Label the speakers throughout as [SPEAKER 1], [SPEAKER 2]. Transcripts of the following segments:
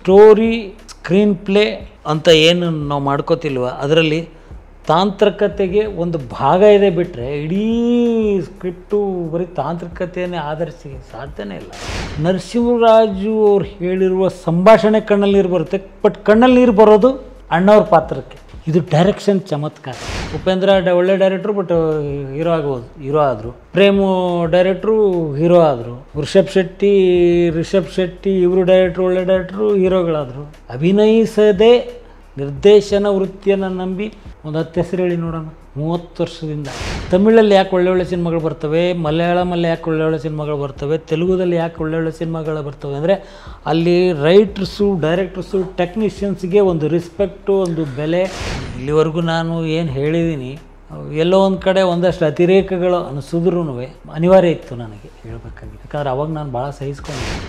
[SPEAKER 1] Story screen play ಅಂತ ಏನು ನಾವು ಮಾಡ್ಕೋತಿಲ್ವ ಅದರಲ್ಲಿ ತಾಂತ್ರಿಕತೆಗೆ ಒಂದು ಭಾಗ ಇದೆ ಬಿಟ್ಟರೆ ಇಡೀ ಸ್ಕ್ರಿಪ್ಟು ಬರೀ ತಾಂತ್ರಿಕತೆಯನ್ನೇ ಆಧರಿಸಿ ಸಾಧ್ಯನೇ ಇಲ್ಲ ನರಸಿಂಹರಾಜು ಅವ್ರು ಹೇಳಿರುವ ಸಂಭಾಷಣೆ ಕಣ್ಣಲ್ಲಿ ನೀರು ಬರುತ್ತೆ ಬಟ್ ಕಣ್ಣಲ್ಲಿ ನೀರು ಬರೋದು ಅಣ್ಣವ್ರ ಪಾತ್ರಕ್ಕೆ ಇದು ಡೈರೆಕ್ಷನ್ ಚಮತ್ಕಾರ ಉಪೇಂದ್ರ ಡ- ಒಳ್ಳೆ ಡೈರೆಕ್ಟ್ರು ಬಟ್ ಹೀರೋ ಆಗ್ಬೋದು ಹೀರೋ ಆದರು ಪ್ರೇಮು ಡೈರೆಕ್ಟ್ರು ಹೀರೋ ಆದರು ಋಷಭ್ ಶೆಟ್ಟಿ ರಿಷಬ್ ಶೆಟ್ಟಿ ಇವರು ಡೈರೆಕ್ಟ್ರು ಒಳ್ಳೆ ಡೈರೆಕ್ಟ್ರು ಹೀರೋಗಳಾದರು ಅಭಿನಯಿಸದೆ ನಿರ್ದೇಶನ ವೃತ್ತಿಯನ್ನು ನಂಬಿ ಒಂದು ಹತ್ತು ಹೆಸರು ಹೇಳಿ ನೋಡೋಣ ಮೂವತ್ತು ವರ್ಷದಿಂದ ತಮಿಳಲ್ಲಿ ಯಾಕೆ ಒಳ್ಳೆ ಒಳ್ಳೆ ಸಿನಿಮಾಗಳು ಬರ್ತವೆ ಮಲಯಾಳಮಲ್ಲಿ ಯಾಕೆ ಒಳ್ಳೆ ಒಳ್ಳೆ ಸಿನಿಮಾಗಳು ಬರ್ತವೆ ತೆಲುಗುದಲ್ಲಿ ಯಾಕೆ ಒಳ್ಳೆ ಒಳ್ಳೆ ಸಿನಿಮಾಗಳು ಬರ್ತವೆ ಅಂದರೆ ಅಲ್ಲಿ ರೈಟ್ರಸ್ಸು ಡೈರೆಕ್ಟರ್ಸು ಟೆಕ್ನಿಷಿಯನ್ಸ್ಗೆ ಒಂದು ರಿಸ್ಪೆಕ್ಟು ಒಂದು ಬೆಲೆ ಇಲ್ಲಿವರೆಗೂ ನಾನು ಏನು ಹೇಳಿದ್ದೀನಿ ಎಲ್ಲೋ ಒಂದು ಕಡೆ ಒಂದಷ್ಟು ಅತಿರೇಕಗಳು ಅನಿಸಿದ್ರೂ ಅನಿವಾರ್ಯ ಇತ್ತು ನನಗೆ ಹೇಳಬೇಕಾಗಿತ್ತು ಯಾಕಂದ್ರೆ ಅವಾಗ ನಾನು ಭಾಳ ಸಹಿಸ್ಕೊಂಡಿದ್ದೆ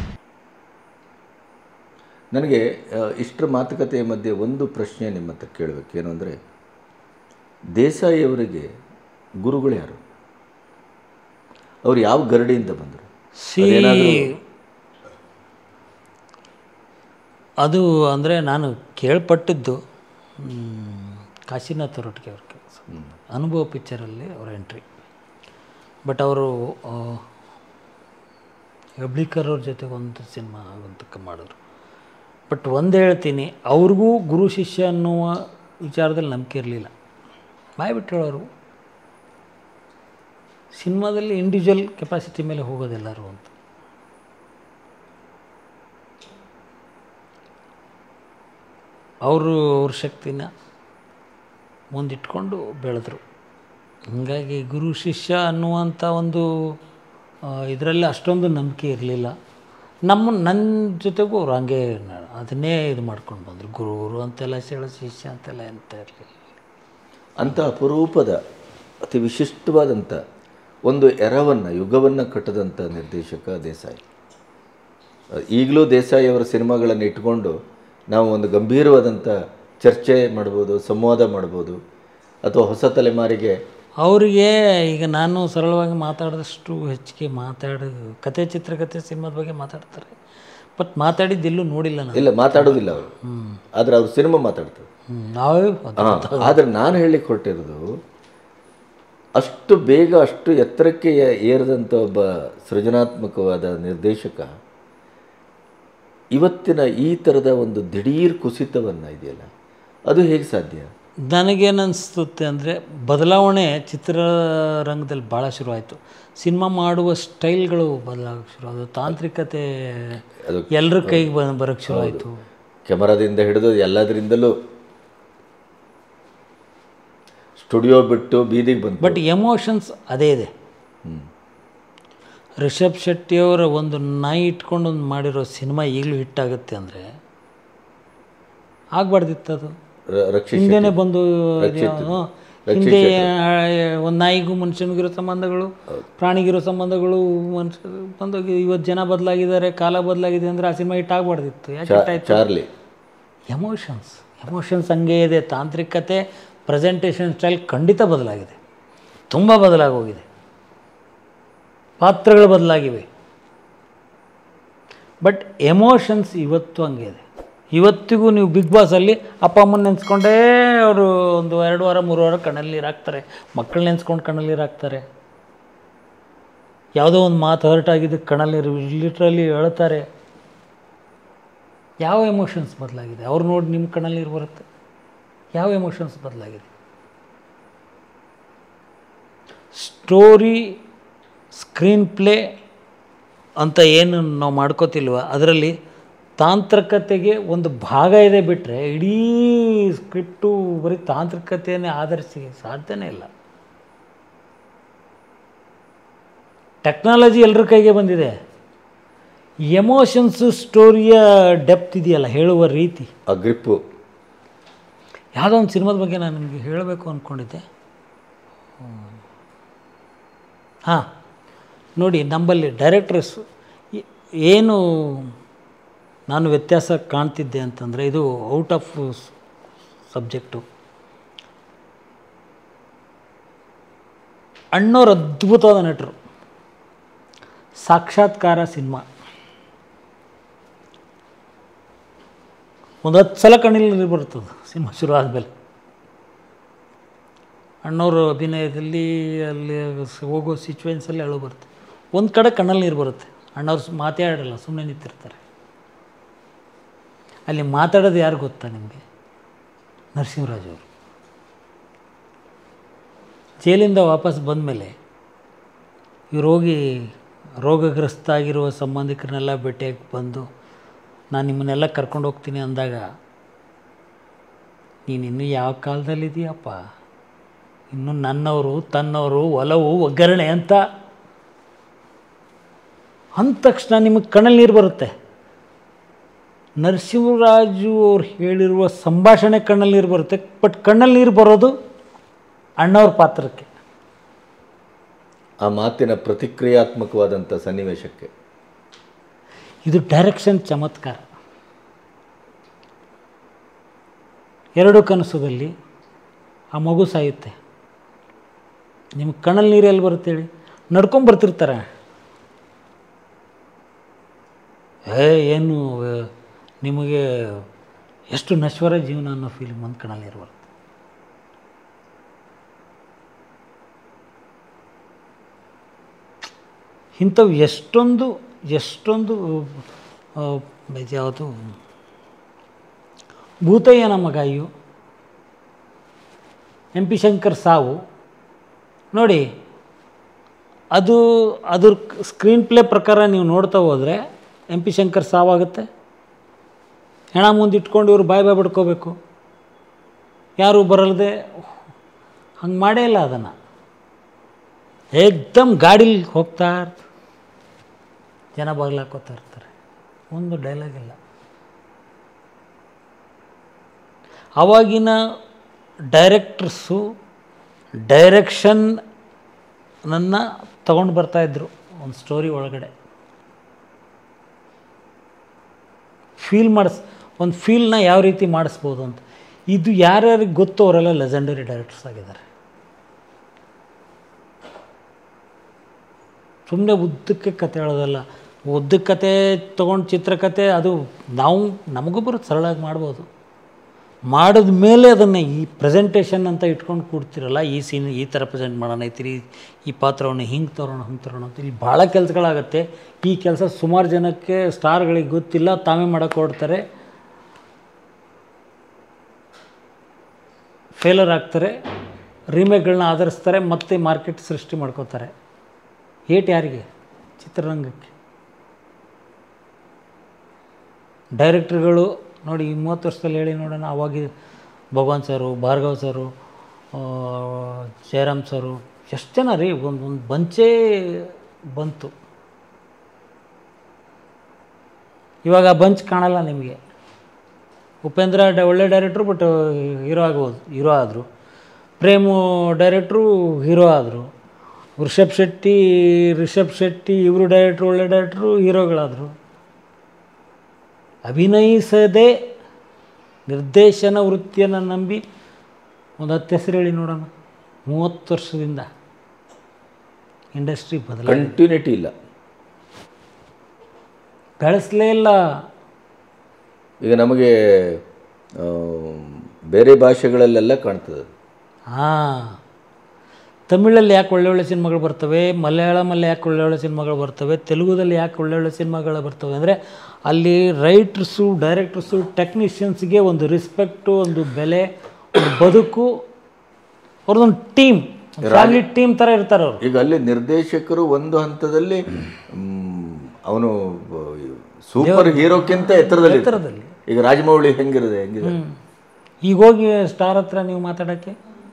[SPEAKER 2] ನನಗೆ ಆ, ಇಷ್ಟರ ಮಾತುಕತೆಯ ಮಧ್ಯೆ ಒಂದು ಪ್ರಶ್ನೆ ನಿಮ್ಮ ಹತ್ರ ಕೇಳಬೇಕು ಏನು ಅಂದರೆ ದೇಸಾಯಿಯವರಿಗೆ ಗುರುಗಳು ಯಾರು ಅವ್ರು ಯಾವ ಗರಡಿಯಿಂದ ಬಂದರು
[SPEAKER 1] ಸಿ ಅದು ಅಂದರೆ ನಾನು ಕೇಳ್ಪಟ್ಟಿದ್ದು ಮ್, ಕಾಶಿನಾಥ್ ಅವರೊಟ್ಟಿಗೆ ಅವ್ರ ಕೆಲಸ ಅನುಭವ ಪಿಕ್ಚರಲ್ಲಿ ಅವರ ಎಂಟ್ರಿ ಬಟ್ ಅವರು ಹೆಬ್ಳಿಕರ್ ಅವ್ರ ಜೊತೆಗೆ ಒಂದು ಸಿನಿಮಾ ಆಗುವಂತಕ್ಕೆ ಮಾಡಿದ್ರು ಬಟ್ ಒಂದು ಹೇಳ್ತೀನಿ ಅವ್ರಿಗೂ ಗುರು ಶಿಷ್ಯ ಅನ್ನುವ ವಿಚಾರದಲ್ಲಿ ನಂಬಿಕೆ ಇರಲಿಲ್ಲ ಬಾಯ್ ಬಿಟ್ಟು ಹೇಳೋರು ಸಿನಿಮಾದಲ್ಲಿ ಇಂಡಿವಿಜುವಲ್ ಕೆಪಾಸಿಟಿ ಮೇಲೆ ಹೋಗೋದೆಲ್ಲರೂ ಅಂತ ಅವರು ಅವ್ರ ಶಕ್ತಿನ ಮುಂದಿಟ್ಕೊಂಡು ಬೆಳೆದ್ರು ಹೀಗಾಗಿ ಗುರು ಶಿಷ್ಯ ಅನ್ನುವಂಥ ಒಂದು ಇದರಲ್ಲಿ ಅಷ್ಟೊಂದು ನಂಬಿಕೆ ಇರಲಿಲ್ಲ ನಮ್ಮ ನನ್ನ ಜೊತೆಗೂ ಅವ್ರು ಹಂಗೆ ನ- ಅದನ್ನೇ ಇದು ಮಾಡ್ಕೊಂಡು ಬಂದರು ಗುರು ಗುರು ಅಂತೆಲ್ಲ ಹೇಳೋ ಶಿಷ್ಯ ಅಂತೆಲ್ಲ ಎಂತ ಇರಲಿಲ್ಲ
[SPEAKER 2] ಅಂಥ ಅಪರೂಪದ ಅತಿ ವಿಶಿಷ್ಟವಾದಂಥ ಒಂದು ಎರವನ್ನು ಯುಗವನ್ನು ಕಟ್ಟದಂಥ ನಿರ್ದೇಶಕ ದೇಸಾಯಿ ಈಗಲೂ ದೇಸಾಯಿ ಅವರ ಸಿನಿಮಾಗಳನ್ನು ಇಟ್ಕೊಂಡು ನಾವು ಒಂದು ಗಂಭೀರವಾದಂಥ ಚರ್ಚೆ ಮಾಡ್ಬೋದು ಸಂವಾದ ಮಾಡ್ಬೋದು ಅಥವಾ ಹೊಸ ತಲೆಮಾರಿಗೆ
[SPEAKER 1] ಅವರಿಗೆ ಈಗ ನಾನು ಸರಳವಾಗಿ ಮಾತಾಡಿದಷ್ಟು ಹೆಚ್ಚಿಗೆ ಮಾತಾಡ ಕತೆ ಚಿತ್ರಕಥೆ ಸಿನಿಮಾದ ಬಗ್ಗೆ ಮಾತಾಡ್ತಾರೆ ಬಟ್ ಮಾತಾಡಿದ್ದೆಲ್ಲೂ ನೋಡಿಲ್ಲ ನಾನು
[SPEAKER 2] ಇಲ್ಲ ಮಾತಾಡೋದಿಲ್ಲ ಅವರು ಆದರೆ ಅವ್ರ ಸಿನಿಮಾ ಮಾತಾಡ್ತಾರೆ
[SPEAKER 1] ಹ್ಮ್, ನಾವೇ
[SPEAKER 2] ಹಾಂ ಆದರೆ ನಾನು ಹೇಳಲಿಕ್ಕೆ ಹೊರಟಿರೋದು ಅಷ್ಟು ಬೇಗ ಅಷ್ಟು ಎತ್ತರಕ್ಕೆ ಏ- ಏರಿದಂಥ ಒಬ್ಬ ಸೃಜನಾತ್ಮಕವಾದ ನಿರ್ದೇಶಕ ಇವತ್ತಿನ ಈ ಥರದ ಒಂದು ದಿಢೀರ್ ಕುಸಿತವನ್ನು ಇದೆಯಲ್ಲ ಅದು ಹೇಗೆ ಸಾಧ್ಯ
[SPEAKER 1] ನನಗೇನು ಅನಿಸ್ತುತ್ತೆ ಅಂದರೆ ಬದಲಾವಣೆ ಚಿತ್ರರಂಗದಲ್ಲಿ ಭಾಳ ಶುರುವಾಯಿತು ಸಿನಿಮಾ ಮಾಡುವ ಸ್ಟೈಲ್ಗಳು ಬದಲಾಗಕ್ಕೆ ಶುರು ಅದು ತಾಂತ್ರಿಕತೆ
[SPEAKER 2] ಅದು
[SPEAKER 1] ಎಲ್ಲರ ಕೈಗೆ ಬ ಬರೋಕ್ಕೆ ಶುರು ಆಯಿತು
[SPEAKER 2] ಕೆಮರಾದಿಂದ ಹಿಡಿದು ಎಲ್ಲದರಿಂದಲೂ ಸ್ಟುಡಿಯೋ ಬಿಟ್ಟು ಬೀದಿಗೆ ಬಂತು
[SPEAKER 1] ಬಟ್ ಎಮೋಷನ್ಸ್ ಅದೇ ಇದೆ ರಿಷಬ್ ಶೆಟ್ಟಿಯವರ ಒಂದು ನಾಯಿ ಇಟ್ಕೊಂಡು ಒಂದು ಮಾಡಿರೋ ಸಿನಿಮಾ ಈಗಲೂ ಹಿಟ್ ಆಗುತ್ತೆ ಅಂದರೆ ಆಗಬಾರ್ದಿತ್ತು ಅದು
[SPEAKER 2] ರ- ರಕ್ಷಿತ್
[SPEAKER 1] ಹಿಂದೆನೇ ಬಂದು ಇದ್ಯಾವ್ದು, ಹಿಂದೆ ಒಂದು ನಾಯಿಗೂ ಮನುಷ್ಯನಿಗಿರೋ ಸಂಬಂಧಗಳು ಪ್ರಾಣಿಗಿರೋ ಸಂಬಂಧಗಳು ಮನುಷ್ಯ ಬಂದು ಇವತ್ತು ಜನ ಬದಲಾಗಿದ್ದಾರೆ ಕಾಲ ಬದಲಾಗಿದೆ ಅಂದರೆ ಆ ಸಿನಿಮಾ ಹಿಟ್ ಆಗಬಾರ್ದಿತ್ತು ಯಾಕೆ ಹಿಟ್ ಆಯ್ತು
[SPEAKER 2] ಚಾರ್ಲಿ
[SPEAKER 1] ಎಮೋಷನ್ಸ್ ಎಮೋಷನ್ಸ್ ಹಂಗೆ ಇದೆ ತಾಂತ್ರಿಕತೆ ಪ್ರೆಸೆಂಟೇಷನ್ ಸ್ಟೈಲ್ ಖಂಡಿತ ಬದಲಾಗಿದೆ ತುಂಬ ಬದಲಾಗೋಗಿದೆ ಪಾತ್ರಗಳು ಬದಲಾಗಿವೆ ಬಟ್ ಎಮೋಷನ್ಸ್ ಇವತ್ತು ಹಂಗೆ ಇದೆ ಇವತ್ತಿಗೂ ನೀವು ಬಿಗ್ ಬಾಸಲ್ಲಿ ಅಪ್ಪ ಅಮ್ಮನ ನೆನೆಸ್ಕೊಂಡೇ ಅವರು ಒಂದು ಎರಡು ವಾರ ಮೂರು ವಾರ ಕಣ್ಣಲ್ಲಿ ನೀರು ಹಾಕ್ತಾರೆ ಮಕ್ಕಳು ನೆನೆಸ್ಕೊಂಡು ಕಣ್ಣಲ್ಲಿ ನೀರು ಹಾಕ್ತಾರೆ ಯಾವುದೋ ಒಂದು ಮಾತು ಹರ್ಟ್ ಆಗಿದ್ದು ಕಣ್ಣಲ್ಲಿ ಲಿಟ್ರಲಿ ಹೇಳ್ತಾರೆ ಯಾವ ಎಮೋಷನ್ಸ್ ಬದಲಾಗಿದೆ ಅವ್ರು ನೋಡಿ ನಿಮ್ಮ ಕಣ್ಣಲ್ಲಿ ನೀರು ಬರುತ್ತೆ ಯಾವ ಎಮೋಷನ್ಸ್ ಬದಲಾಗಿದೆ ಸ್ಟೋರಿ ಸ್ಕ್ರೀನ್ ಪ್ಲೇ ಅಂತ ಏನು ನಾವು ಮಾಡ್ಕೋತಿಲ್ವ ಅದರಲ್ಲಿ ತಾಂತ್ರಿಕತೆಗೆ ಒಂದು ಭಾಗ ಇದೆ ಬಿಟ್ಟರೆ ಇಡೀ ಸ್ಕ್ರಿಪ್ಟು ಬರೀ ತಾಂತ್ರಿಕತೆಯನ್ನೇ ಆಧರಿಸಿ ಸಾಧ್ಯನೇ ಇಲ್ಲ ಟೆಕ್ನಾಲಜಿ ಎಲ್ಲರ ಕೈಗೆ ಬಂದಿದೆ ಎಮೋಷನ್ಸು ಸ್ಟೋರಿಯ ಡೆಪ್ತ್ ಇದೆಯಲ್ಲ ಹೇಳುವ ರೀತಿ
[SPEAKER 2] ಆ ಗ್ರಿಪ್ಪು
[SPEAKER 1] ಯಾವುದೋ ಒಂದು ಸಿನಿಮಾದ ಬಗ್ಗೆ ನಾನು ನಿಮಗೆ ಹೇಳಬೇಕು ಅಂದ್ಕೊಂಡಿದ್ದೆ ಹಾಂ ನೋಡಿ ನಮ್ಮಲ್ಲಿ ಡೈರೆಕ್ಟರ್ಸ್ ಏನು ನಾನು ವ್ಯತ್ಯಾಸ ಕಾಣ್ತಿದ್ದೆ ಅಂತಂದರೆ ಇದು ಔಟ್ ಆಫ್ ಸಬ್ಜೆಕ್ಟು ಅಣ್ಣವ್ರು ಅದ್ಭುತವಾದ ನಟರು ಸಾಕ್ಷಾತ್ಕಾರ ಸಿನಿಮಾ ಒಂದು ಹತ್ತು ಸಲ ಕಣ್ಣಲ್ಲಿ ನೀರು ಬರ್ತದೆ ಸಿನಿಮಾ ಶುರು ಆದಮೇಲೆ ಅಣ್ಣವರು ಅಭಿನಯದಲ್ಲಿ ಅಲ್ಲಿ ಸ- ಹೋಗೋ ಸಿಚುವೇನ್ಸಲ್ಲಿ ಅಳು ಬರುತ್ತೆ ಒಂದು ಕಡೆ ಕಣ್ಣಲ್ಲಿ ನೀರು ಬರುತ್ತೆ ಅಣ್ಣವ್ರು ಸು- ಮಾತೇ ಆಡಲ್ಲ ಸುಮ್ಮನೆ ನಿಂತಿರ್ತಾರೆ ಅಲ್ಲಿ ಮಾತಾಡೋದು ಯಾರು ಗೊತ್ತಾ ನಿಮಗೆ ನರಸಿಂಹರಾಜ್ ಅವರು ಜೈಲಿಂದ ವಾಪಸ್ ಬಂದಮೇಲೆ ಇವ್ರು ಹೋಗಿ ರೋಗಗ್ರಸ್ತ ಆಗಿರುವ ಸಂಬಂಧಿಕರನ್ನೆಲ್ಲ ಭೇಟಿಯಾಗಿ ಬಂದು ನಾನು ನಿಮ್ಮನ್ನೆಲ್ಲ ಕರ್ಕೊಂಡು ಹೋಗ್ತೀನಿ ಅಂದಾಗ ನೀನು ಇನ್ನೂ ಯಾವ ಕಾಲದಲ್ಲಿದೆಯಪ್ಪ ಇನ್ನು ನನ್ನವರು ತನ್ನವರು ಒಲವು ಒಗ್ಗರಣೆ ಅಂತ ಅಂದ ತಕ್ಷಣ ನಿಮಗೆ ಕಣ್ಣಲ್ಲಿ ನೀರು ಬರುತ್ತೆ ನರಸಿಂಹರಾಜು ಅವ್ರು ಹೇಳಿರುವ ಸಂಭಾಷಣೆ ಕಣ್ಣಲ್ಲಿ ನೀರು ಬರುತ್ತೆ ಬಟ್ ಕಣ್ಣಲ್ಲಿ ನೀರು ಬರೋದು ಅಣ್ಣವ್ರ ಪಾತ್ರಕ್ಕೆ
[SPEAKER 2] ಆ ಮಾತಿನ ಪ್ರತಿಕ್ರಿಯಾತ್ಮಕವಾದಂಥ ಸನ್ನಿವೇಶಕ್ಕೆ
[SPEAKER 1] ಇದು ಡೈರೆಕ್ಷನ್ ಚಮತ್ಕಾರ ಎರಡು ಕನಸುದಲ್ಲಿ ಆ ಮಗು ಸಾಯುತ್ತೆ ನಿಮ್ಗೆ ಕಣ್ಣಲ್ಲಿ ನೀರು ಎಲ್ಲಿ ಬರುತ್ತೆ ಹೇಳಿ ನಡ್ಕೊಂಡು ಬರ್ತಿರ್ತಾರೆ ಏ ಏನು ಆ, ನಿಮಗೆ ಎಷ್ಟು ನಶ್ವರ ಜೀವನ ಅನ್ನೋ ಫೀಲಿಂಗ್ ಒಂದು ಕಣ್ಣಲ್ಲಿ ನೀರು ಬರುತ್ತೆ ಇಂಥವು ಎಷ್ಟೊಂದು ಎಷ್ಟೊಂದು ಆ, ಇದು ಯಾವುದು ಭೂತಯ್ಯನ ಮಗ ಅಯ್ಯೋ ಎಂ ಪಿ ಶಂಕರ್ ಸಾವು ನೋಡಿ ಅದು ಅದ್ರ ಸ್ಕ್ರೀನ್ ಪ್ಲೇ ಪ್ರಕಾರ ನೀವು ನೋಡ್ತಾ ಹೋದರೆ ಎಂ ಪಿ ಶಂಕರ್ ಸಾವಾಗುತ್ತೆ ಹೆಣ ಮುಂದಿಟ್ಕೊಂಡು ಇವರು ಬಾಯ್ ಬಾಯ್ ಬಿಡ್ಕೋಬೇಕು ಯಾರು ಬರಲ್ದೆ ಹಂಗೆ ಮಾಡೇ ಇಲ್ಲ ಅದನ್ನು ಏಕ್ದಮ್ ಗಾಡೀಲಿ ಹೋಗ್ತಾ ಇರ್ತಾರೆ ಜನ ಬಾಗ್ಲಾಕೋತಾ ಇರ್ತಾರೆ ಒಂದು ಡೈಲಾಗ್ ಇಲ್ಲ ಆವಾಗಿನ ಡೈರೆಕ್ಟರ್ಸು ಡೈರೆಕ್ಷನ್ ನನ್ನ ತಗೊಂಡು ಬರ್ತಾಯಿದ್ರು ಒಂದು ಸ್ಟೋರಿ ಒಳಗಡೆ ಫೀಲ್ ಮಾಡಿಸ್ ಒಂದು ಫೀಲ್ನ ಯಾವ ರೀತಿ ಮಾಡಿಸ್ಬೋದು ಅಂತ ಇದು ಯಾರ್ಯಾರಿಗೆ ಗೊತ್ತು ಅವರೆಲ್ಲ ಲೆಜೆಂಡರಿ ಡೈರೆಕ್ಟರ್ಸ್ ಆಗಿದ್ದಾರೆ ಸುಮ್ಮನೆ ಉದ್ದಕ್ಕೆ ಕತೆ ಹೇಳೋದಲ್ಲ ಉದ್ದಕ್ಕೆ ಕತೆ ತೊಗೊಂಡು ಚಿತ್ರಕತೆ ಅದು ನಾವು ನಮಗೂ ಬರುತ್ತೆ ಸರಳಾಗಿ ಮಾಡ್ಬೋದು ಮಾಡಿದ ಮೇಲೆ ಅದನ್ನು ಈ ಪ್ರೆಸೆಂಟೇಷನ್ ಅಂತ ಇಟ್ಕೊಂಡು ಕೂಡ್ತಿರಲ್ಲ ಈ ಸೀನ್ ಈ ಥರ ಪ್ರೆಸೆಂಟ್ ಮಾಡೋಣ ಐತಿರಿ ಈ ಪಾತ್ರವನ್ನು ಹಿಂಗೆ ತರೋಣ ಹಂಗೆ ತರೋಣ ಅಂತ ಇಲ್ಲಿ ಭಾಳ ಕೆಲಸಗಳಾಗತ್ತೆ ಈ ಕೆಲಸ ಸುಮಾರು ಜನಕ್ಕೆ ಸ್ಟಾರ್ಗಳಿಗೆ ಗೊತ್ತಿಲ್ಲ ತಾವೇ ಮಾಡೋಕ್ಕೆ ಹೊಡ್ತಾರೆ ಫೇಲರ್ ಆಗ್ತಾರೆ ರೀಮೇಕ್ಗಳನ್ನ ಆಧರಿಸ್ತಾರೆ ಮತ್ತೆ ಮಾರ್ಕೆಟ್ ಸೃಷ್ಟಿ ಮಾಡ್ಕೋತಾರೆ ಏಟ್ ಯಾರಿಗೆ ಚಿತ್ರರಂಗಕ್ಕೆ ಡೈರೆಕ್ಟ್ರುಗಳು ನೋಡಿ ಈ ಮೂವತ್ತು ವರ್ಷದಲ್ಲಿ ಹೇಳಿ ನೋಡೋಣ ಅವಾಗ ಭಗವಾನ್ ಸರು ಭಾರ್ಗವ್ ಸರು ಆ, ಜಯರಾಮ್ ಸರು ಎಷ್ಟು ಜನ ರೀ ಒಂದು ಒಂದು ಬಂಚೇ ಬಂತು ಇವಾಗ ಆ ಬಂಚ್ ಕಾಣಲ್ಲ ನಿಮಗೆ ಉಪೇಂದ್ರ ಡ ಒಳ್ಳೆ ಡೈರೆಕ್ಟ್ರು ಬಟ್ ಹೀರೋ ಆಗ್ಬೋದು ಹೀರೋ ಆದರು ಪ್ರೇಮು ಡೈರೆಕ್ಟ್ರು ಹೀರೋ ಆದರು ರಿಷಬ್ ಶೆಟ್ಟಿ ರಿಷಬ್ ಶೆಟ್ಟಿ ಇವರು ಡೈರೆಕ್ಟ್ರು ಒಳ್ಳೆ ಡೈರೆಕ್ಟ್ರು ಹೀರೋಗಳಾದರು ಅಭಿನಯಿಸದೆ ನಿರ್ದೇಶನ ವೃತ್ತಿಯನ್ನು ನಂಬಿ ಒಂದು ಹತ್ತು ಹೆಸರು ಹೇಳಿ ನೋಡೋಣ ಮೂವತ್ತು ವರ್ಷದಿಂದ ಇಂಡಸ್ಟ್ರಿ ಬದಲ
[SPEAKER 2] ಕಂಟಿನ್ಯೂಟಿ ಇಲ್ಲ
[SPEAKER 1] ಬೆಳೆಸಲೇ ಇಲ್ಲ
[SPEAKER 2] ಈಗ ನಮಗೆ ಆ, ಬೇರೆ ಭಾಷೆಗಳಲ್ಲೆಲ್ಲ ಕಾಣ್ತದೆ
[SPEAKER 1] ಹಾಂ ತಮಿಳಲ್ಲಿ ಯಾಕೆ ಒಳ್ಳೆ ಒಳ್ಳೆ ಸಿನಿಮಾಗಳು ಬರ್ತವೆ ಮಲಯಾಳಮಲ್ಲಿ ಯಾಕೆ ಒಳ್ಳೆ ಒಳ್ಳೆ ಸಿನಿಮಾಗಳು ಬರ್ತವೆ ತೆಲುಗುದಲ್ಲಿ ಯಾಕೆ ಒಳ್ಳೆ ಒಳ್ಳೆ ಸಿನಿಮಾಗಳು ಬರ್ತವೆ ಅಂದರೆ ಅಲ್ಲಿ ರೈಟ್ರಸ್ಸು ಡೈರೆಕ್ಟರ್ಸು ಟೆಕ್ನಿಷಿಯನ್ಸ್ಗೆ ಒಂದು ರಿಸ್ಪೆಕ್ಟು ಒಂದು ಬೆಲೆ ಒಂದು ಬದುಕು ಅವ್ರದ್ದೊಂದು ಟೀಮ್ ಫ್ಯಾಮಿಲಿ ಟೀಮ್ ಥರ ಇರ್ತಾರೆ ಅವರು
[SPEAKER 2] ಈಗ ಅಲ್ಲಿ ನಿರ್ದೇಶಕರು ಒಂದು ಹಂತದಲ್ಲಿ ಅವನು ಸೂಪರ್ ಹೀರೋಕ್ಕಿಂತ ಎತ್ತರದಲ್ಲಿ ಇರ್ತಾನೆ.
[SPEAKER 1] ಎತ್ತರದಲ್ಲಿ.
[SPEAKER 2] ಈಗ ರಾಜಮೌಳಿ ಹೆಂಗಿರುತ್ತೆ ಹೆಂಗಿದೆ
[SPEAKER 1] ಈಗ ಹೋಗಿ ಸ್ಟಾರ್ ಹತ್ರ ನೀವು ಮಾತಾಡೋಕ್ಕೆ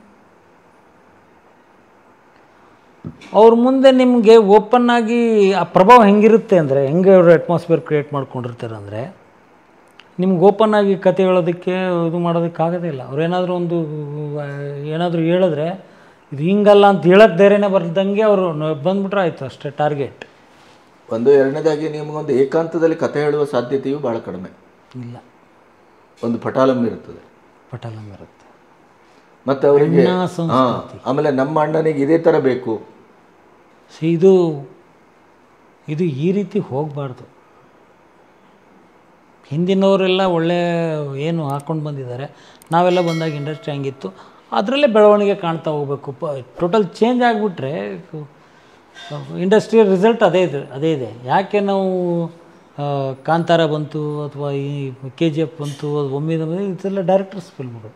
[SPEAKER 1] ಅವ್ರ ಮುಂದೆ ನಿಮಗೆ ಓಪನ್ ಆಗಿ ಆ ಪ್ರಭಾವ ಹೆಂಗಿರುತ್ತೆ ಅಂದರೆ ಹೆಂಗೆ ಅವರು ಅಟ್ಮಾಸ್ಫಿಯರ್ ಕ್ರಿಯೇಟ್ ಮಾಡ್ಕೊಂಡಿರ್ತಾರೆ ಅಂದರೆ ನಿಮ್ಗೆ ಓಪನ್ ಆಗಿ ಕತೆ ಹೇಳೋದಕ್ಕೆ ಇದು ಮಾಡೋದಕ್ಕೆ ಆಗೋದೇ ಇಲ್ಲ ಅವ್ರು ಏನಾದರೂ ಒಂದು ಆ, ಏನಾದರೂ ಹೇಳಿದ್ರೆ ಇದು ಹಿಂಗಲ್ಲ ಅಂತ ಹೇಳಕ್ಕೆ ಧೈರ್ಯನೇ ಬರ್ದಂಗೆ ಅವರು ಬಂದ್ಬಿಟ್ರೆ ಆಯಿತು ಅಷ್ಟೇ ಟಾರ್ಗೆಟ್
[SPEAKER 2] ಒಂದು ಎರಡನೇದಾಗಿ ನಿಮಗೊಂದು ಏಕಾಂತದಲ್ಲಿ ಕಥೆ ಹೇಳುವ ಸಾಧ್ಯತೆಯು ಬಹಳ ಕಡಿಮೆ
[SPEAKER 1] ಇಲ್ಲ
[SPEAKER 2] ಒಂದು ಪಟಾಲಂ ಇರ್ತದೆ
[SPEAKER 1] ಪಟಲಂ ಇರುತ್ತೆ
[SPEAKER 2] ಮತ್ತೆ ಅವರಿಗೆ
[SPEAKER 1] ಅಣ್ಣ ಸಂಸ್ಕೃತಿ.
[SPEAKER 2] ಹಾ ಆಮೇಲೆ ನಮ್ಮ ಅಣ್ಣನಿಗೆ ಇದೇ ಥರ ಬೇಕು
[SPEAKER 1] ಸೊ ಇದು ಇದು ಈ ರೀತಿ ಹೋಗಬಾರ್ದು ಹಿಂದಿನವರೆಲ್ಲ ಒಳ್ಳೆ ಏನು ಹಾಕ್ಕೊಂಡು ಬಂದಿದ್ದಾರೆ ನಾವೆಲ್ಲ ಬಂದಾಗ ಇಂಡಸ್ಟ್ರಿ ಹಂಗಿತ್ತು ಅದರಲ್ಲೇ ಬೆಳವಣಿಗೆ ಕಾಣ್ತಾ ಹೋಗ್ಬೇಕು ಪ ಟೋಟಲ್ ಚೇಂಜ್ ಆಗಿಬಿಟ್ರೆ ಇಂಡಸ್ಟ್ರಿಯಲ್ ರಿಸಲ್ಟ್ ಅದೇ ಇದೆ ಅದೇ ಇದೆ ಯಾಕೆ ನಾವು ಆ, ಕಾಂತಾರ ಬಂತು ಅಥವಾ ಈ ಕೆ ಜಿ ಎಫ್ ಬಂತು ಅದು ಒಮ್ಮೆ ಇದೆಲ್ಲ ಡೈರೆಕ್ಟರ್ಸ್ ಫಿಲ್ಮ್ಗಳು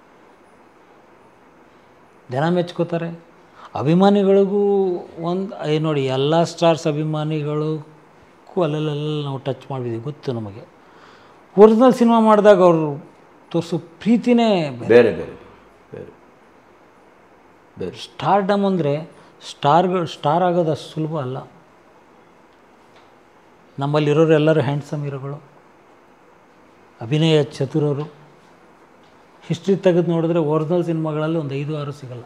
[SPEAKER 1] ಜನ ಮೆಚ್ಕೋತಾರೆ ಅಭಿಮಾನಿಗಳಿಗೂ ಒಂದು ಐ ನೋಡಿ ಎಲ್ಲ ಸ್ಟಾರ್ಸ್ ಅಭಿಮಾನಿಗಳಿಗೂ ಅಲ್ಲಲ್ಲೆಲ್ಲ ನಾವು ಟಚ್ ಮಾಡಿದ್ದೀವಿ ಗೊತ್ತು ನಮಗೆ ಒರಿಜಿನಲ್ ಸಿನಿಮಾ ಮಾಡಿದಾಗ ಅವರು ತೋರಿಸೋ ಪ್ರೀತಿನೇ ಬೇರೆ.
[SPEAKER 2] ಬೇರೆ ಬೇರೆ ಬೇರೆ ಬೇರೆ
[SPEAKER 1] ಸ್ಟಾರ್ಡಮ್ ಅಂದರೆ ಸ್ಟಾರ್ಗಳು ಸ್ಟಾರ್ ಆಗೋದು ಅಷ್ಟು ಸುಲಭ ಅಲ್ಲ ನಮ್ಮಲ್ಲಿರೋರು ಎಲ್ಲರೂ ಹ್ಯಾಂಡ್ಸಮ್ ಹೀರೋಗಳು ಅಭಿನಯ ಚತುರರು ಹಿಸ್ಟ್ರಿ ತೆಗೆದು ನೋಡಿದ್ರೆ ಒರಿಜಿನಲ್ ಸಿನಿಮಾಗಳಲ್ಲಿ ಒಂದು ಐದು ಆರು ಸಿಗಲ್ಲ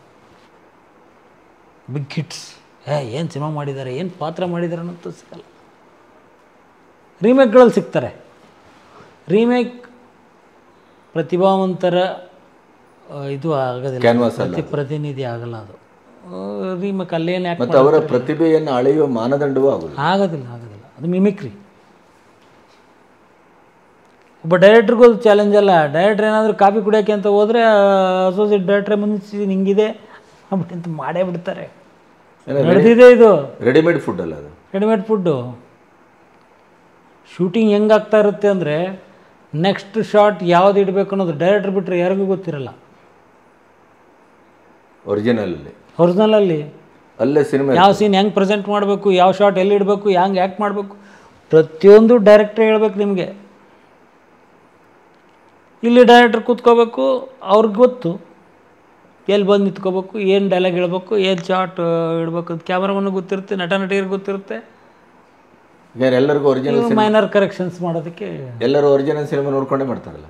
[SPEAKER 1] ಬಿಗ್ ಹಿಟ್ಸ್ ಏ ಏನು ಸಿನಿಮಾ ಮಾಡಿದ್ದಾರೆ ಏನು ಪಾತ್ರ ಮಾಡಿದ್ದಾರೆ ಅನ್ನೋದು ಸಿಗಲ್ಲ ರೀಮೇಕ್ಗಳಲ್ಲಿ ಸಿಗ್ತಾರೆ ರೀಮೇಕ್ ಪ್ರತಿಭಾವಂತರ ಆ, ಇದು ಆಗೋದಿಲ್ಲ
[SPEAKER 2] ಕ್ಯಾನ್ವಾಸ್ ಅಲ್ಲ
[SPEAKER 1] ಪ್ರತಿ ಪ್ರತಿನಿಧಿ ಆಗಲ್ಲ ಅದು ರೀಮೇಕ್ ಅಲ್ಲೇನು ಯಾಕೆ
[SPEAKER 2] ಮತ್ತು ಅವರ ಪ್ರತಿಭೆಯನ್ನು ಅಳೆಯುವ ಮಾನದಂಡವೂ ಆಗುವುದು
[SPEAKER 1] ಆಗೋದಿಲ್ಲ ಆಗೋದಿಲ್ಲ ಅದು ಮಿಮಿಕ್ರಿ ಒಬ್ಬ ಡೈರೆಕ್ಟ್ರಿಗೂ ಅದು ಚಾಲೆಂಜ್ ಅಲ್ಲ ಡೈರೆಕ್ಟ್ರ್ ಏನಾದರೂ ಕಾಫಿ ಕುಡಿಯೋಕ್ಕೆ ಅಂತ ಹೋದರೆ ಅಸೋಸಿಯೇಟ್ ಡೈರೆಕ್ಟ್ರೇ ಮುಂದೆ ಹಿಂಗಿದೆ ಅಂತ ಮಾಡೇ ಬಿಡ್ತಾರೆ ನಡೆದಿದೆ ಇದು
[SPEAKER 2] ರೆಡಿಮೇಡ್ ಫುಡ್ ಅಲ್ಲ ಅದು
[SPEAKER 1] ರೆಡಿಮೇಡ್ ಫುಡ್ಡು ಶೂಟಿಂಗ್ ಹೆಂಗೆ ಆಗ್ತಾ ಇರುತ್ತೆ ಅಂದರೆ ನೆಕ್ಸ್ಟ್ ಶಾಟ್ ಯಾವ್ದು ಇಡಬೇಕು ಅನ್ನೋದು ಡೈರೆಕ್ಟ್ರ್ ಬಿಟ್ಟರೆ ಯಾರಿಗೂ ಗೊತ್ತಿರಲ್ಲ
[SPEAKER 2] ಒರಿಜಿನಲಲ್ಲಿ
[SPEAKER 1] ಒರಿಜಿನಲಲ್ಲಿ
[SPEAKER 2] ಅಲ್ಲೇ ಸಿನಿಮಾ
[SPEAKER 1] ಯಾವ ಸೀನ್ ಹೆಂಗೆ ಪ್ರೆಸೆಂಟ್ ಮಾಡಬೇಕು ಯಾವ ಶಾಟ್ ಎಲ್ಲಿ ಇಡಬೇಕು ಹೆಂಗೆ ಆ್ಯಕ್ಟ್ ಮಾಡಬೇಕು ಪ್ರತಿಯೊಂದು ಡೈರೆಕ್ಟ್ರ್ ಹೇಳ್ಬೇಕು ನಿಮಗೆ ಇಲ್ಲಿ ಡೈರೆಕ್ಟ್ರ್ ಕೂತ್ಕೋಬೇಕು ಅವ್ರಿಗೆ ಗೊತ್ತು ಎಲ್ಲಿ ಬಂದು ನಿಂತ್ಕೋಬೇಕು ಏನು ಡೈಲಾಗ್ ಹೇಳ್ಬೇಕು ಏನು ಶಾಟ್ ಇಡಬೇಕು ಕ್ಯಾಮ್ರಾಮನ್ ಗೊತ್ತಿರುತ್ತೆ ನಟ ನಟಿಯರಿಗೆ ಗೊತ್ತಿರುತ್ತೆ
[SPEAKER 2] ಈಗ ಎಲ್ಲರಿಗೂ ಒರಿಜಿನಲ್
[SPEAKER 1] ಮೈನರ್ ಕರೆಕ್ಷನ್ಸ್ ಮಾಡೋದಕ್ಕೆ
[SPEAKER 2] ಎಲ್ಲರೂ ಒರಿಜಿನಲ್ ಸಿನಿಮಾ ನೋಡ್ಕೊಂಡೇ ಮಾಡ್ತಾರಲ್ಲ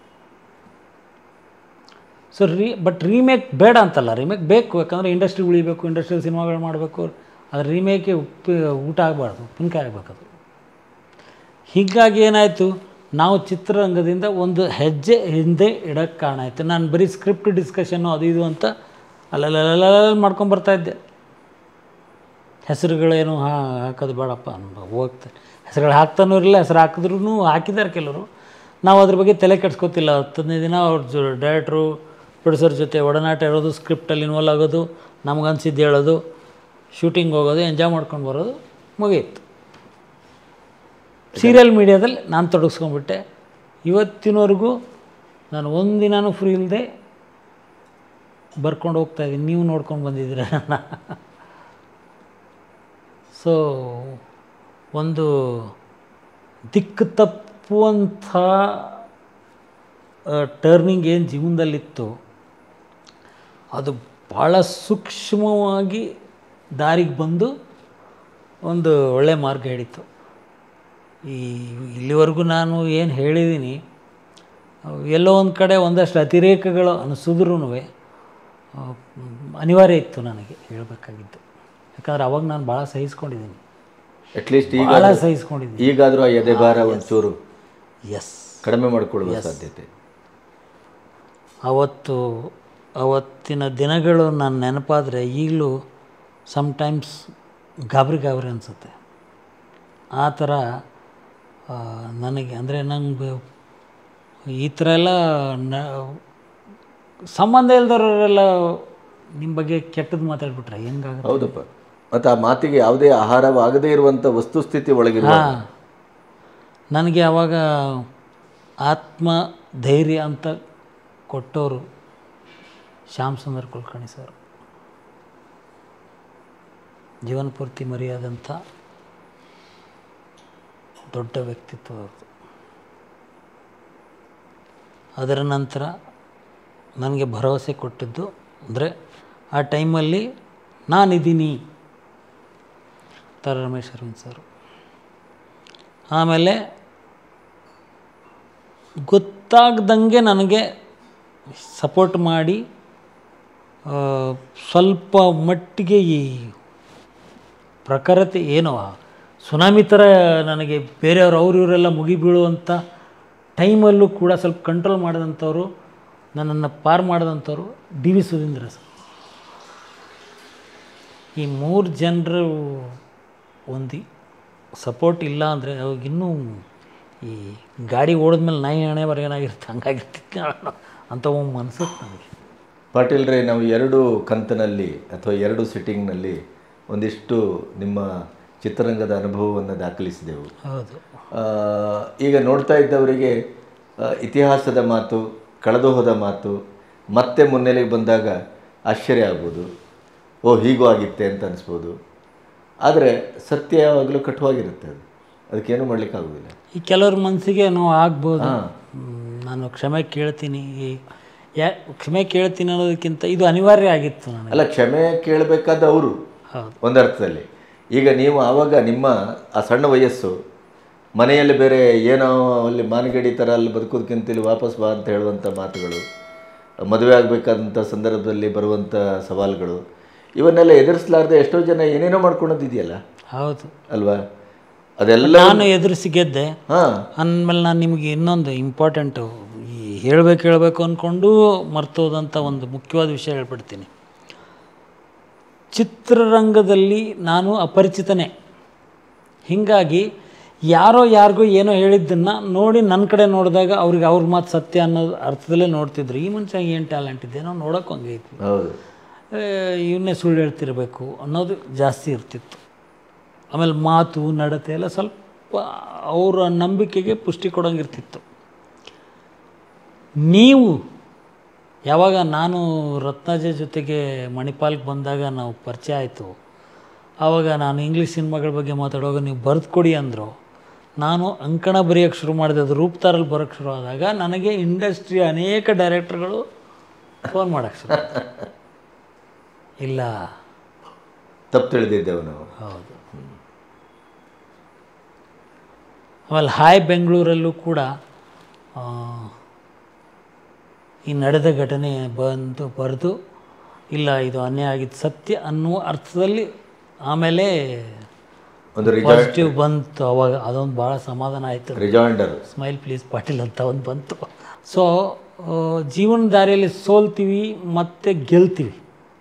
[SPEAKER 1] ಸೊ ರೀ ಬಟ್ ರೀಮೇಕ್ ಬೇಡ ಅಂತಲ್ಲ ರೀಮೇಕ್ ಬೇಕು ಯಾಕಂದರೆ ಇಂಡಸ್ಟ್ರಿ ಉಳಿಬೇಕು ಇಂಡಸ್ಟ್ರಿಯಲ್ ಸಿನಿಮಾಗಳು ಮಾಡಬೇಕು ಅದು ರೀಮೇಕೆ ಉಪ್ಪು ಊಟ ಆಗಬಾರ್ದು ಉಪ್ಪಿನಕಾಯಿ ಆಗಬೇಕದು ಹೀಗಾಗಿ ಏನಾಯಿತು ನಾವು ಚಿತ್ರರಂಗದಿಂದ ಒಂದು ಹೆಜ್ಜೆ ಹಿಂದೆ ಇಡೋಕ್ಕೆ ಕಾರಣ ಆಯಿತು ನಾನು ಬರೀ ಸ್ಕ್ರಿಪ್ಟ್ ಡಿಸ್ಕಷನ್ನು ಅದು ಇದು ಅಂತ ಅಲ್ಲಲ್ಲ ಮಾಡ್ಕೊಂಬರ್ತಾ ಇದ್ದೆ ಹೆಸರುಗಳೇನು ಹಾ ಹಾಕೋದು ಬೇಡಪ್ಪ ಅನ್ಬ ಹೋಗ್ತಾರೆ ಹೆಸರುಗಳು ಹಾಕ್ತಾನೂ ಇರಲಿಲ್ಲ ಹೆಸರು ಹಾಕಿದ್ರೂ ಹಾಕಿದ್ದಾರೆ ಕೆಲವರು ನಾವು ಅದ್ರ ಬಗ್ಗೆ ತಲೆ ಕೆಡ್ಸ್ಕೊತಿಲ್ಲ ಹತ್ತು ಹದಿನೈದು ದಿನ ಅವ್ರ ಜೊ ಡೈರೆಕ್ಟ್ರು ಪ್ರೊಡ್ಯೂಸರ್ ಜೊತೆ ಒಡನಾಟ ಇರೋದು ಸ್ಕ್ರಿಪ್ಟಲ್ಲಿ ಇನ್ವಾಲ್ವ್ ಆಗೋದು ನಮಗನ್ಸಿದ್ದು ಹೇಳೋದು ಶೂಟಿಂಗ್ ಹೋಗೋದು ಎಂಜಾಯ್ ಮಾಡ್ಕೊಂಡು ಬರೋದು ಮುಗಿಯಿತು ಸೀರಿಯಲ್ ಮೀಡಿಯಾದಲ್ಲಿ ನಾನು ತೊಡಗಿಸ್ಕೊಂಡ್ಬಿಟ್ಟೆ ಇವತ್ತಿನವರೆಗೂ ನಾನು ಒಂದಿನೂ ಫ್ರೀ ಇಲ್ಲದೆ ಬರ್ಕೊಂಡು ಹೋಗ್ತಾ ಇದ್ದೀನಿ ನೀವು ನೋಡ್ಕೊಂಡು ಬಂದಿದ್ದೀರ ನನ್ನ ಸೊ ಒಂದು ದಿಕ್ಕು ತಪ್ಪುವಂಥ ಟರ್ನಿಂಗ್ ಏನು ಜೀವನದಲ್ಲಿತ್ತು ಅದು ಭಾಳ ಸೂಕ್ಷ್ಮವಾಗಿ ದಾರಿಗೆ ಬಂದು ಒಂದು ಒಳ್ಳೆ ಮಾರ್ಗ ಹಿಡಿತು ಈ ಇಲ್ಲಿವರೆಗೂ ನಾನು ಏನು ಹೇಳಿದ್ದೀನಿ ಎಲ್ಲೋ ಒಂದು ಕಡೆ ಒಂದಷ್ಟು ಅತಿರೇಕಗಳು ಅನಿಸಿದ್ರೂ ಅನಿವಾರ್ಯ ಇತ್ತು ನನಗೆ ಹೇಳಬೇಕಾಗಿತ್ತು ಯಾಕಂದ್ರೆ ಅವಾಗ ನಾನು ಭಾಳ ಸಹಿಸ್ಕೊಂಡಿದ್ದೀನಿ
[SPEAKER 2] ಅಟ್ಲೀಸ್ಟ್ ಈಗ
[SPEAKER 1] ಭಾಳ ಸಹಿಸ್ಕೊಂಡಿದ್ದೀನಿ
[SPEAKER 2] ಈಗಾದರೂ ಆ ಎದೆ ಭಾರ ಒಂಚೂರು
[SPEAKER 1] ಎಸ್
[SPEAKER 2] ಕಡಿಮೆ ಮಾಡಿಕೊಳ್ಳುವ ಸಾಧ್ಯತೆ
[SPEAKER 1] ಅವತ್ತು ಅವತ್ತಿನ ದಿನಗಳು ನಾನು ನೆನಪಾದರೆ ಈಗಲೂ ಸಮ್ಟೈಮ್ಸ್ ಗಾಬರಿ ಗಾಬರಿ ಅನಿಸುತ್ತೆ ಆ ಥರ ಆ, ನನಗೆ ಅಂದರೆ ನಂಗೆ ಈ ಥರ ಎಲ್ಲ ನ ಸಂಬಂಧ ಇಲ್ದವರೆಲ್ಲ ನಿಮ್ಮ ಬಗ್ಗೆ ಕೆಟ್ಟದ್ದು ಮಾತಾಡ್ಬಿಟ್ರೆ ಹೆಂಗಾಗುತ್ತೆ
[SPEAKER 2] ಹೌದಪ್ಪ ಮತ್ತು ಆ ಮಾತಿಗೆ ಯಾವುದೇ ಆಹಾರವಾಗದೇ ಇರುವಂಥ ವಸ್ತುಸ್ಥಿತಿ ಒಳಗಿರುವ
[SPEAKER 1] ಹಾಂ ನನಗೆ ಅವಾಗ ಆತ್ಮ ಧೈರ್ಯ ಅಂತ ಕೊಟ್ಟವರು ಶ್ಯಾಮ್ ಸುಂದರ್ ಕುಲಕರ್ಣಿ ಸರ್ ಜೀವನ ಪೂರ್ತಿ ಮರೆಯಾದಂಥ ದೊಡ್ಡ ವ್ಯಕ್ತಿತ್ವ ಅವ್ರದ್ದು ಅದರ ನಂತರ ನನಗೆ ಭರವಸೆ ಕೊಟ್ಟಿದ್ದು ಅಂದರೆ ಆ ಟೈಮಲ್ಲಿ ನಾನಿದ್ದೀನಿ ತರ ರಮೇಶ್ ಅರವಿಂದ್ ಸರ್ ಆಮೇಲೆ ಗೊತ್ತಾಗ್ದಂಗೆ ನನಗೆ ಸಪೋರ್ಟ್ ಮಾಡಿ ಆ, ಸ್ವಲ್ಪ ಮಟ್ಟಿಗೆ ಈ ಪ್ರಖರತೆ ಏನೋ ಸುನಾಮಿ ಥರ ನನಗೆ ಬೇರೆಯವರು ಅವ್ರು ಇವರೆಲ್ಲ ಮುಗಿ ಬೀಳುವಂಥ ಟೈಮಲ್ಲೂ ಕೂಡ ಸ್ವಲ್ಪ ಕಂಟ್ರೋಲ್ ಮಾಡಿದಂಥವ್ರು ನನ್ನನ್ನು ಪಾರು ಮಾಡಿದಂಥವ್ರು ಡಿ ವಿ ಸುಧೀಂದ್ರ ಸರ್ ಈ ಮೂರು ಜನರು ಒಂದು ಸಪೋರ್ಟ್ ಇಲ್ಲ ಅಂದರೆ ಅವಾಗ ಇನ್ನೂ ಈ ಗಾಡಿ ಓಡಿದ್ಮೇಲೆ ನಾಯಿ ಹಣೆವರೆಗೆ ಏನಾಗಿರುತ್ತೆ ಹಂಗಾಗಿರ್ತಿತ್ತು ಅಂತ ಒಂದು ಮನ್ಸುತ್ತೆ ನನಗೆ
[SPEAKER 2] ಪಾಟೀಲ್ರೇ ನಾವು ಎರಡು ಕಂತಿನಲ್ಲಿ ಅಥವಾ ಎರಡು ಸಿಟ್ಟಿಂಗ್ನಲ್ಲಿ ಒಂದಿಷ್ಟು ನಿಮ್ಮ ಚಿತ್ರರಂಗದ ಅನುಭವವನ್ನು ದಾಖಲಿಸಿದೆವು
[SPEAKER 1] ಹೌದು
[SPEAKER 2] ಆ, ಈಗ ನೋಡ್ತಾ ಇದ್ದವರಿಗೆ ಆ, ಇತಿಹಾಸದ ಮಾತು ಕಳೆದು ಹೋದ ಮಾತು ಮತ್ತೆ ಮುನ್ನೆಲೆಗೆ ಬಂದಾಗ ಆಶ್ಚರ್ಯ ಆಗ್ಬೋದು ಓ ಹೀಗೂ ಆಗಿತ್ತೆ ಅಂತ ಅನಿಸ್ಬೋದು ಆದರೆ ಸತ್ಯ ಯಾವಾಗಲೂ ಕಠುವಾಗಿರುತ್ತೆ ಅದು ಅದಕ್ಕೇನು ಮಾಡಲಿಕ್ಕಾಗೋದಿಲ್ಲ
[SPEAKER 1] ಈ ಕೆಲವ್ರ ಮನಸ್ಸಿಗೆ ನೋವು ಆಗ್ಬೋದು
[SPEAKER 2] ಹಾಂ
[SPEAKER 1] ಹ್ಮ್, ನಾನು ಕ್ಷಮೆ ಕೇಳ್ತೀನಿ ಈ ಯಾ ಕ್ಷಮೆ ಕೇಳ್ತೀನಿ ಅನ್ನೋದಕ್ಕಿಂತ ಇದು ಅನಿವಾರ್ಯ ಆಗಿತ್ತು ನನಗೆ
[SPEAKER 2] ಅಲ್ಲ ಕ್ಷಮೆ ಕೇಳಬೇಕಾದ ಅವರು
[SPEAKER 1] ಹೌದು
[SPEAKER 2] ಒಂದರ್ಥದಲ್ಲಿ ಈಗ ನೀವು ಆವಾಗ ನಿಮ್ಮ ಆ ಸಣ್ಣ ವಯಸ್ಸು ಮನೆಯಲ್ಲಿ ಬೇರೆ ಏನೋ ಅಲ್ಲಿ ಮಾನಗಡಿ ಥರ ಅಲ್ಲಿ ಬದುಕೋದಕ್ಕಿಂತ ಇಲ್ಲಿ ವಾಪಸ್ ಬಾ ಅಂತ ಹೇಳುವಂಥ ಮಾತುಗಳು ಮದುವೆ ಆಗಬೇಕಾದಂಥ ಸಂದರ್ಭದಲ್ಲಿ ಬರುವಂಥ ಸವಾಲುಗಳು ಇವನ್ನೆಲ್ಲ ಎದುರಿಸಲಾರ್ದೆ ಎಷ್ಟೋ ಜನ ಏನೇನೋ ಮಾಡ್ಕೊಳೋದಿದೆಯಲ್ಲ
[SPEAKER 1] ಹೌದು
[SPEAKER 2] ಅಲ್ವಾ ಅದೆಲ್ಲ
[SPEAKER 1] ನಾನು ಎದುರಿಸಿ ಗೆದ್ದೆ
[SPEAKER 2] ಹಾಂ
[SPEAKER 1] ಅಂದಮೇಲೆ ನಾನು ನಿಮಗೆ ಇನ್ನೊಂದು ಇಂಪಾರ್ಟೆಂಟು ಈ ಹೇಳಬೇಕು ಹೇಳಬೇಕು ಅಂದ್ಕೊಂಡು ಮರ್ತೋದಂಥ ಒಂದು ಮುಖ್ಯವಾದ ವಿಷಯ ಹೇಳ್ಬಿಡ್ತೀನಿ ಚಿತ್ರರಂಗದಲ್ಲಿ ನಾನು ಅಪರಿಚಿತನೇ ಹೀಗಾಗಿ ಯಾರೋ ಯಾರಿಗೋ ಏನೋ ಹೇಳಿದ್ದನ್ನು ನೋಡಿ ನನ್ನ ಕಡೆ ನೋಡಿದಾಗ ಅವ್ರಿಗೆ ಅವ್ರ ಮಾತು ಸತ್ಯ ಅನ್ನೋ ಅರ್ಥದಲ್ಲೇ ನೋಡ್ತಿದ್ರು ಈ ಮನುಷ್ಯ ಏನು ಟ್ಯಾಲೆಂಟ್ ಇದೆ ನಾವು ನೋಡೋಕೆ ಹಂಗೆ ಐತಿ
[SPEAKER 2] ಹೌದು
[SPEAKER 1] ಇವನ್ನೇ ಸುಳ್ಳು ಹೇಳ್ತಿರಬೇಕು ಅನ್ನೋದು ಜಾಸ್ತಿ ಇರ್ತಿತ್ತು ಆಮೇಲೆ ಮಾತು ನಡತೆ ಎಲ್ಲ ಸ್ವಲ್ಪ ಅವರ ನಂಬಿಕೆಗೆ ಪುಷ್ಟಿ ಕೊಡೋಂಗಿರ್ತಿತ್ತು ನೀವು ಯಾವಾಗ ನಾನು ರತ್ನಾಜ ಜೊತೆಗೆ ಮಣಿಪಾಲ್ಗೆ ಬಂದಾಗ ನಾವು ಪರಿಚಯ ಆಯಿತು ಆವಾಗ ನಾನು ಇಂಗ್ಲೀಷ್ ಸಿನಿಮಾಗಳ ಬಗ್ಗೆ ಮಾತಾಡುವಾಗ ನೀವು ಬರೆದು ಕೊಡಿ ಅಂದರು ನಾನು ಅಂಕಣ ಬರೆಯೋಕ್ಕೆ ಶುರು ಮಾಡಿದೆ ಅದು ರೂಪ್ತಾರಲ್ಲಿ ಬರೋಕ್ಕೆ ಶುರು ಆದಾಗ ನನಗೆ ಇಂಡಸ್ಟ್ರಿ ಅನೇಕ ಡೈರೆಕ್ಟರ್ಗಳು ಫೋನ್ ಮಾಡೋಕ್ಕೆ ಶುರು ಆಯ್ತು. ಇಲ್ಲ
[SPEAKER 2] ತಪ್ಪು ತಿಳಿದಿದ್ದೆವು ನಾವು
[SPEAKER 1] ಹೌದು ಆಮೇಲೆ ಹಾಯ್ ಬೆಂಗಳೂರಲ್ಲೂ ಕೂಡ ಆ, ಈ ನಡೆದ ಘಟನೆ ಬಂದು ಬರೆದು ಇಲ್ಲ ಇದು ಅನ್ಯಾಯ ಆಗಿದ್ದು ಸತ್ಯ ಅನ್ನುವ ಅರ್ಥದಲ್ಲಿ ಆಮೇಲೆ
[SPEAKER 2] ಒಂದು ರಿಜಾ
[SPEAKER 1] ಪಾಸಿಟಿವ್ ಬಂತು ಅವಾಗ ಅದೊಂದು ಭಾಳ ಸಮಾಧಾನ ಆಯಿತು
[SPEAKER 2] ರಿಜಾಂಡರ್
[SPEAKER 1] ಸ್ಮೈಲ್ ಪ್ಲೀಸ್ ಪಾಟೀಲ್ ಅಂತ ಒಂದು ಬಂತು ಸೊ ಜೀವನ ದಾರಿಯಲ್ಲಿ ಸೋಲ್ತೀವಿ ಮತ್ತು ಗೆಲ್ತೀವಿ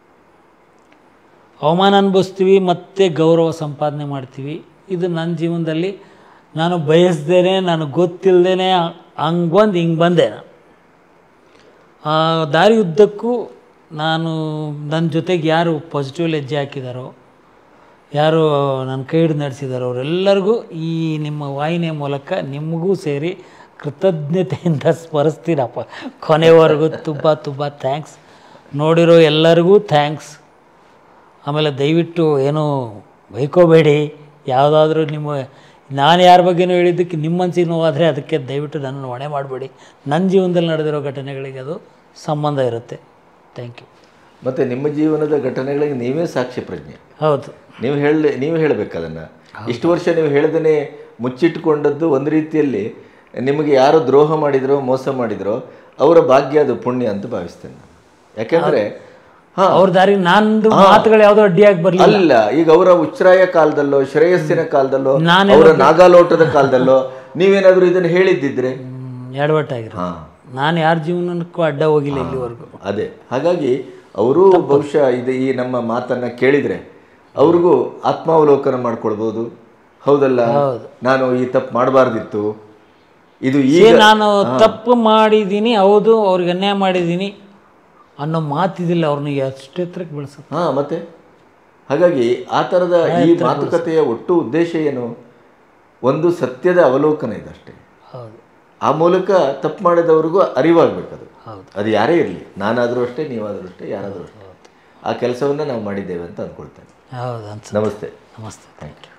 [SPEAKER 1] ಅವಮಾನ ಅನುಭವಿಸ್ತೀವಿ ಮತ್ತು ಗೌರವ ಸಂಪಾದನೆ ಮಾಡ್ತೀವಿ ಇದು ನನ್ನ ಜೀವನದಲ್ಲಿ ನಾನು ಬಯಸ್ದೇನೆ ನಾನು ಗೊತ್ತಿಲ್ಲದೇನೆ ಹಂಗೆ ಬಂದು ಹಿಂಗೆ ಬಂದೆ ನಾನು ಆ ದಾರಿ ಉದ್ದಕ್ಕೂ ನಾನು ನನ್ನ ಜೊತೆಗೆ ಯಾರು ಪಾಸಿಟಿವ್ ಹೆಜ್ಜೆ ಹಾಕಿದಾರೋ ಯಾರು ನನ್ನ ಕೈ ಹಿಡಿದು ನಡೆಸಿದಾರೋ ಅವರೆಲ್ಲರಿಗೂ ಈ ನಿಮ್ಮ ವಾಹಿನಿಯ ಮೂಲಕ ನಿಮಗೂ ಸೇರಿ ಕೃತಜ್ಞತೆಯಿಂದ ಸ್ಮರಿಸ್ತೀನಪ್ಪ ಕೊನೆವರೆಗೂ ತುಂಬ ತುಂಬ ಥ್ಯಾಂಕ್ಸ್ ನೋಡಿರೋ ಎಲ್ಲರಿಗೂ ಥ್ಯಾಂಕ್ಸ್ ಆಮೇಲೆ ದಯವಿಟ್ಟು ಏನೂ ಬೈಕೋಬೇಡಿ ಯಾವುದಾದ್ರೂ ನಿಮ್ಮ ನಾನು ಯಾರ ಬಗ್ಗೆನೂ ಹೇಳಿದ್ದಕ್ಕೆ ನಿಮ್ಮ ಮನಸ್ಸಿಗೆ ನೋವಾದರೆ ಅದಕ್ಕೆ ದಯವಿಟ್ಟು ನನ್ನನ್ನು ಹೊಣೆ ಮಾಡಬೇಡಿ ನನ್ನ ಜೀವನದಲ್ಲಿ ನಡೆದಿರೋ ಘಟನೆಗಳಿಗೆ ಅದು ಸಂಬಂಧ ಇರುತ್ತೆ ಥ್ಯಾಂಕ್ ಯು
[SPEAKER 2] ಮತ್ತು ನಿಮ್ಮ ಜೀವನದ ಘಟನೆಗಳಿಗೆ ನೀವೇ ಸಾಕ್ಷಿ ಪ್ರಜ್ಞೆ
[SPEAKER 1] ಹೌದು
[SPEAKER 2] ನೀವು ಹೇಳಿ ನೀವು ಹೇಳಬೇಕು ಅದನ್ನು ಇಷ್ಟು ವರ್ಷ ನೀವು ಹೇಳ್ದೇ ಮುಚ್ಚಿಟ್ಟುಕೊಂಡದ್ದು ಒಂದು ರೀತಿಯಲ್ಲಿ ನಿಮಗೆ ಯಾರು ದ್ರೋಹ ಮಾಡಿದ್ರೋ ಮೋಸ ಮಾಡಿದ್ರೋ ಅವರ ಭಾಗ್ಯ ಅದು ಪುಣ್ಯ ಅಂತ ಭಾವಿಸ್ತೇನೆ ನಾನು ಯಾಕೆಂದರೆ ಹಾಂ
[SPEAKER 1] ಅವ್ರ ದಾರಿ ನಂದು ಮಾತುಗಳು ಯಾವುದೋ ಅಡ್ಡಿಯಾಗಿ ಬರಲಿ
[SPEAKER 2] ಅಲ್ಲ ಈಗ ಅವರ ಉಚ್ಛ್ರಾಯ ಕಾಲದಲ್ಲೋ ಶ್ರೇಯಸ್ಸಿನ ಕಾಲದಲ್ಲೋ
[SPEAKER 1] ನಾನೇ
[SPEAKER 2] ಅವರ ನಾಗಾಲೋಟದ ಕಾಲದಲ್ಲೋ ನೀವೇನಾದರೂ ಇದನ್ನು ಹೇಳಿದ್ದಿದ್ರೆ
[SPEAKER 1] ಎಡವಟ್ಟಾಗಿರೋ
[SPEAKER 2] ಹಾಂ
[SPEAKER 1] ನಾನು ಯಾರ ಜೀವನಕ್ಕೂ ಅಡ್ಡ ಹೋಗಿಲ್ಲ ಇಲ್ಲಿವರೆಗೂ
[SPEAKER 2] ಅದೇ ಹಾಗಾಗಿ ಅವರು ಬಹುಶಃ ಇದು ಈ ನಮ್ಮ ಮಾತನ್ನ ಕೇಳಿದ್ರೆ ಅವ್ರಿಗೂ ಆತ್ಮಾವಲೋಕನ ಮಾಡ್ಕೊಳ್ಬೋದು ಹೌದಲ್ಲ ನಾನು ಈ ತಪ್ಪು ಮಾಡಬಾರ್ದಿತ್ತು ಇದು ಈಗ
[SPEAKER 1] ಏ ನಾನು ತಪ್ಪು ಮಾಡಿದ್ದೀನಿ ಹೌದು ಅವ್ರಿಗೆ ಅನ್ಯಾಯ ಮಾಡಿದ್ದೀನಿ ಅನ್ನೋ ಮಾತಿದಿಲ್ಲ ಅವ್ರನ್ನ ಎಷ್ಟು ಎತ್ತರಕ್ಕೆ ಬೆಳೆಸುತ್ತೆ
[SPEAKER 2] ಹಾ ಮತ್ತೆ ಹಾಗಾಗಿ ಆ ಥರದ ಈ ಮಾತುಕತೆಯ ಒಟ್ಟು ಉದ್ದೇಶ ಏನು ಒಂದು ಸತ್ಯದ ಅವಲೋಕನ ಇದಷ್ಟೇ
[SPEAKER 1] ಹೌದು
[SPEAKER 2] ಆ ಮೂಲಕ ತಪ್ಪು ಮಾಡಿದವ್ರಿಗೂ ಅರಿವಾಗಬೇಕದು
[SPEAKER 1] ಹೌದು
[SPEAKER 2] ಅದು ಯಾರೇ ಇರಲಿ ನಾನಾದರೂ ಅಷ್ಟೇ ನೀವಾದರೂ ಅಷ್ಟೇ ಯಾರಾದರೂ ಅಷ್ಟೇ ಆ ಕೆಲಸವನ್ನು ನಾವು ಮಾಡಿದ್ದೇವೆ ಅಂತ ಅಂದ್ಕೊಳ್ತೇನೆ
[SPEAKER 1] ಹೌದು ಅನ್ಸುತ್ತೆ
[SPEAKER 2] ನಮಸ್ತೆ
[SPEAKER 1] ನಮಸ್ತೆ
[SPEAKER 2] ಥ್ಯಾಂಕ್ ಯು